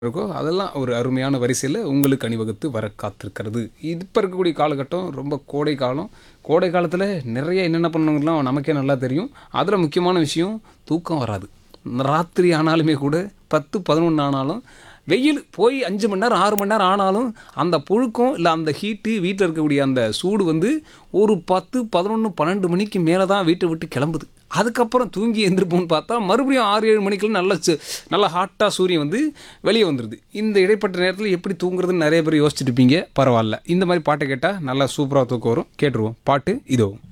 இருக்கோ அதெல்லாம் ஒரு அருமையான வரிசையில் உங்களுக்கு அணிவகுத்து வர காத்திருக்கிறது இப்போ இருக்கக்கூடிய காலகட்டம் ரொம்ப கோடை காலம் கோடை காலத்தில் நிறைய என்னென்ன பண்ணணுங்கலாம் நமக்கே நல்லா தெரியும் அதில் முக்கியமான விஷயம் தூக்கம் வராது ராத்திரி ஆனாலுமே கூட பத்து பதினொன்று ஆனாலும் வெயில் போய் அஞ்சு மணி நேரம் ஆறு மணி நேரம் ஆனாலும் அந்த புழுக்கம் இல்லை அந்த ஹீட்டு வீட்டில் இருக்கக்கூடிய அந்த சூடு வந்து ஒரு பத்து பதினொன்று பன்னெண்டு மணிக்கு மேலே தான் வீட்டை விட்டு கிளம்புது அதுக்கப்புறம் தூங்கி எந்திருப்போம்னு பார்த்தா மறுபடியும் ஆறு ஏழு மணிக்கெல்லாம் நல்ல சு- நல்ல ஹாட்டாக சூரியன் வந்து வெளியே வந்துடுது இந்த இடைப்பட்ட நேரத்தில் எப்படி தூங்குறதுன்னு நிறைய பேர் யோசிச்சுட்டு இருப்பீங்க பரவாயில்ல இந்த மாதிரி பாட்டை கேட்டால் நல்லா சூப்பராக தூக்கம் வரும் கேட்டுருவோம் பாட்டு இதோ